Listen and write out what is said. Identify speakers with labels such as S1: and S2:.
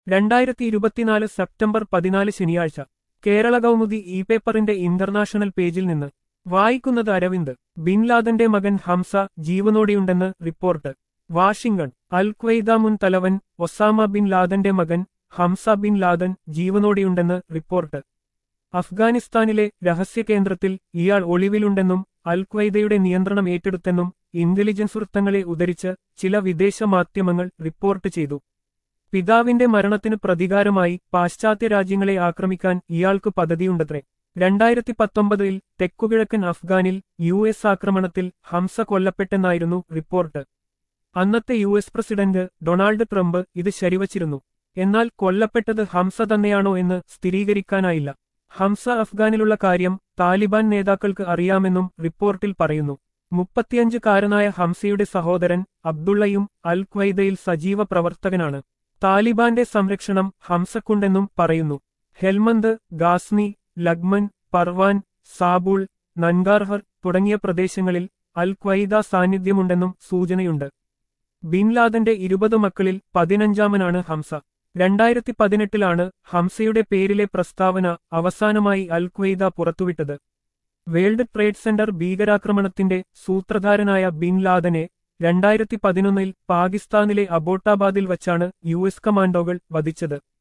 S1: രണ്ടായിരത്തി ഇരുപത്തിനാല് സെപ്റ്റംബർ പതിനാല് ശനിയാഴ്ച കേരള കൗമുദി ഇ പേപ്പറിന്റെ ഇന്റർനാഷണൽ പേജിൽ നിന്ന് വായിക്കുന്നത് അരവിന്ദ് ബിൻ ലാദന്റെ മകൻ ഹംസ ജീവനോടെയുണ്ടെന്ന് റിപ്പോർട്ട് വാഷിംഗ്ടൺ അൽ ഖ്വയ്ദ മുൻ തലവൻ ഒസാമ ബിൻ ലാദന്റെ മകൻ ഹംസ ബിൻ ലാദൻ ജീവനോടെയുണ്ടെന്ന് റിപ്പോർട്ട് അഫ്ഗാനിസ്ഥാനിലെ രഹസ്യ കേന്ദ്രത്തിൽ ഇയാൾ ഒളിവിലുണ്ടെന്നും അൽ ഖ്വയ്ദയുടെ നിയന്ത്രണം ഏറ്റെടുത്തെന്നും ഇന്റലിജൻസ് വൃത്തങ്ങളെ ഉദ്ധരിച്ച് ചില വിദേശ മാധ്യമങ്ങൾ റിപ്പോർട്ട് ചെയ്തു പിതാവിന്റെ മരണത്തിന് പ്രതികാരമായി പാശ്ചാത്യ രാജ്യങ്ങളെ ആക്രമിക്കാൻ ഇയാൾക്ക് പദ്ധതിയുണ്ടത്രേ രണ്ടായിരത്തി പത്തൊമ്പതിൽ തെക്കുകിഴക്കൻ അഫ്ഗാനിൽ യു എസ് ആക്രമണത്തിൽ ഹംസ കൊല്ലപ്പെട്ടെന്നായിരുന്നു റിപ്പോർട്ട് അന്നത്തെ U S president Donald Trump ഇത് ശരിവച്ചിരുന്നു എന്നാൽ കൊല്ലപ്പെട്ടത് ഹംസ തന്നെയാണോ എന്ന് സ്ഥിരീകരിക്കാനായില്ല ഹംസ അഫ്ഗാനിലുള്ള കാര്യം താലിബാൻ നേതാക്കൾക്ക് അറിയാമെന്നും റിപ്പോർട്ടിൽ പറയുന്നു മുപ്പത്തിയഞ്ചുകാരനായ ഹംസയുടെ സഹോദരൻ അബ്ദുള്ളയും അൽ ഖ്വയ്ദയിൽ സജീവ പ്രവർത്തകനാണ് താലിബാന്റെ സംരക്ഷണം ഹംസക്കുണ്ടെന്നും പറയുന്നു ഹെൽമന്ത് ഗാസ്നി ലഗ്മൻ പർവാൻ സാബൂൾ നൻഗാർഹർ തുടങ്ങിയ പ്രദേശങ്ങളിൽ അൽ ഖ്വയ്ദ സാന്നിധ്യമുണ്ടെന്നും സൂചനയുണ്ട് ബിൻ ലാദന്റെ ഇരുപത് മക്കളിൽ പതിനഞ്ചാമനാണ് ഹംസ രണ്ടായിരത്തി പതിനെട്ടിലാണ് ഹംസയുടെ പേരിലെ പ്രസ്താവന അവസാനമായി അൽ ഖ്വയ്ദ പുറത്തുവിട്ടത് വേൾഡ് ട്രേഡ് സെന്റർ ഭീകരാക്രമണത്തിന്റെ സൂത്രധാരനായ ബിൻ ലാദനെ രണ്ടായിരത്തി പതിനൊന്നിൽ പാകിസ്ഥാനിലെ അബോട്ടാബാദിൽ വച്ചാണ് യു എസ് കമാൻഡോകൾ വധിച്ചത്